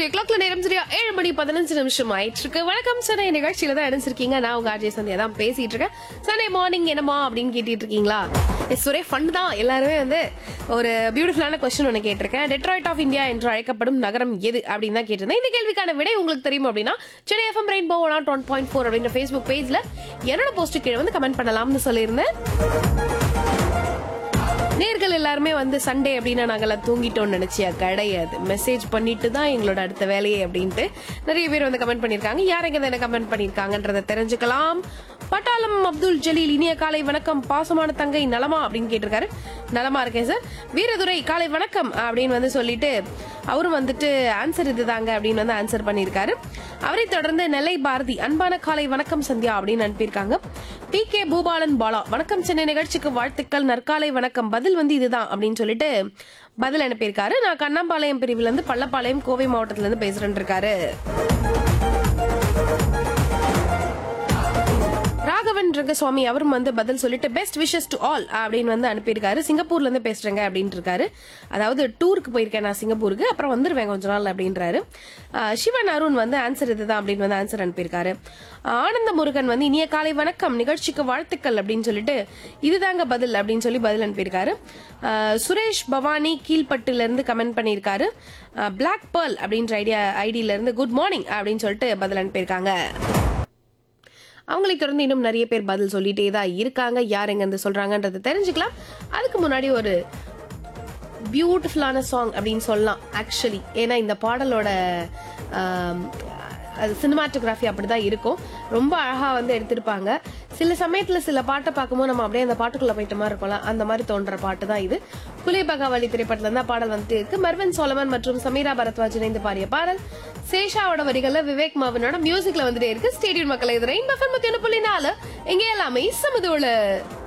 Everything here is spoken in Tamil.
ஸ்டுடியோ கிளாக்ல நேரம் சரியா ஏழு மணி பதினஞ்சு நிமிஷம் ஆயிட்டு இருக்கு வணக்கம் சனே நிகழ்ச்சியில தான் இணைஞ்சிருக்கீங்க நான் உங்க அஜய் சந்தியா தான் பேசிட்டு இருக்கேன் சனே மார்னிங் என்னமா அப்படின்னு கேட்டுட்டு இருக்கீங்களா எஸ் ஒரே ஃபன் தான் எல்லாருமே வந்து ஒரு பியூட்டிஃபுல்லான கொஸ்டின் ஒன்று கேட்டிருக்கேன் டெட்ராய்ட் ஆஃப் இந்தியா என்று அழைக்கப்படும் நகரம் எது அப்படின்னு தான் கேட்டிருந்தேன் இந்த கேள்விக்கான விடை உங்களுக்கு தெரியும் அப்படின்னா Chennai FM rainbow one one point four அப்படின்ற ஃபேஸ்புக் பேஜ்ல என்னோட போஸ்ட் கீழே வந்து கமெண்ட் பண்ணலாம்னு சொல்லியிருந்தேன் நேர்கள் எல்லாருமே வந்து சண்டே அப்படின்னா நாங்கெல்லாம் தூங்கிட்டோம்னு நினைச்சியா கிடையாது மெசேஜ் பண்ணிட்டு தான் எங்களோட அடுத்த வேலையே அப்படின்ட்டு நிறைய பேர் வந்து கமெண்ட் பண்ணிருக்காங்க யாருங்க என்ன கமெண்ட் பண்ணிருக்காங்கன்றத தெரிஞ்சுக்கலாம் பட்டாளம் அப்துல் ஜலீல் இனிய காலை வணக்கம் பாசமான தங்கை நலமா அப்படின்னு கேட்டிருக்காரு நலமா இருக்கேன் சார் வீரதுரை காலை வணக்கம் அப்படின்னு வந்து சொல்லிட்டு அவரும் வந்துட்டு ஆன்சர் இதுதாங்க அப்படின்னு வந்து ஆன்சர் பண்ணியிருக்காரு அவரை தொடர்ந்து நெல்லை பாரதி அன்பான காலை வணக்கம் சந்தியா அப்படின்னு அனுப்பியிருக்காங்க பி கே பூபாலன் பாலா வணக்கம் சென்னை நிகழ்ச்சிக்கு வாழ்த்துக்கள் நற்காலை வணக்கம் பதில் வந்து இதுதான் அப்படின்னு சொல்லிட்டு பதில் அனுப்பியிருக்காரு நான் கண்ணம்பாளையம் பிரிவுல இருந்து பள்ளப்பாளையம் கோவை மாவட்டத்துல இருந்து பேசுறேன் இருக்காரு ராகவன் ரங்கசுவாமி அவரும் வந்து பதில் சொல்லிட்டு பெஸ்ட் விஷஸ் டு ஆல் அப்படின்னு வந்து அனுப்பியிருக்காரு சிங்கப்பூர்ல இருந்து பேசுறேங்க அப்படின்னு இருக்காரு அதாவது டூருக்கு போயிருக்கேன் நான் சிங்கப்பூருக்கு அப்புறம் வந்துருவேன் கொஞ்ச நாள் அப்படின்றாரு ஆஹ் சிவன் அருண் வந்து ஆன்சர் இதுதான் அப்படின்னு வந்து ஆன்சர் அனுப்பியிருக்காரு ஆனந்த முருகன் வந்து இனிய காலை வணக்கம் நிகழ்ச்சிக்கு வாழ்த்துக்கள் அப்படின்னு சொல்லிட்டு இதுதாங்க பதில் அப்படின்னு சொல்லி பதில் அனுப்பியிருக்காரு ஆஹ் சுரேஷ் பவானி கீழ்பட்டுல இருந்து கமெண்ட் பண்ணியிருக்காரு பிளாக் பேர்ல் அப்படின்ற ஐடியா ஐடியில இருந்து குட் மார்னிங் அப்படின்னு சொல்லிட்டு பதில் அனுப்பியிருக்காங்க அவங்களை தொடர்ந்து இன்னும் நிறைய பேர் பதில் சொல்லிட்டே தான் இருக்காங்க யார் எங்க இருந்து சொல்றாங்கன்றது தெரிஞ்சுக்கலாம் அதுக்கு முன்னாடி ஒரு பியூட்டிஃபுல்லான சாங் அப்படின்னு சொல்லலாம் ஆக்சுவலி ஏன்னா இந்த பாடலோட ஆம், அது சினிமாட்டோகிராஃபி அப்படிதான் இருக்கும் ரொம்ப அழகா வந்து எடுத்திருப்பாங்க சில சமயத்துல சில பாட்டை பார்க்கும்போது நம்ம அப்படியே அந்த பாட்டுக்குள்ள போயிட்ட மாதிரி இருக்கும்ல அந்த மாதிரி தோன்ற பாட்டு தான் இது குலே பகாவலி திரைப்படத்துல இருந்தா பாடல் வந்துட்டு இருக்கு மர்வன் சோலமன் மற்றும் சமீரா பரத்வாஜ் இணைந்து பாடிய பாடல் சேஷாவோட வரிகள்ல விவேக் மாவனோட மியூசிக்ல வந்துட்டே இருக்கு ஸ்டேடியம் மக்களை இது ரெயின் பஃபன் முத்தி ஒன்று புள்ளி நாலு எங்கே எல்லாமே சமதோள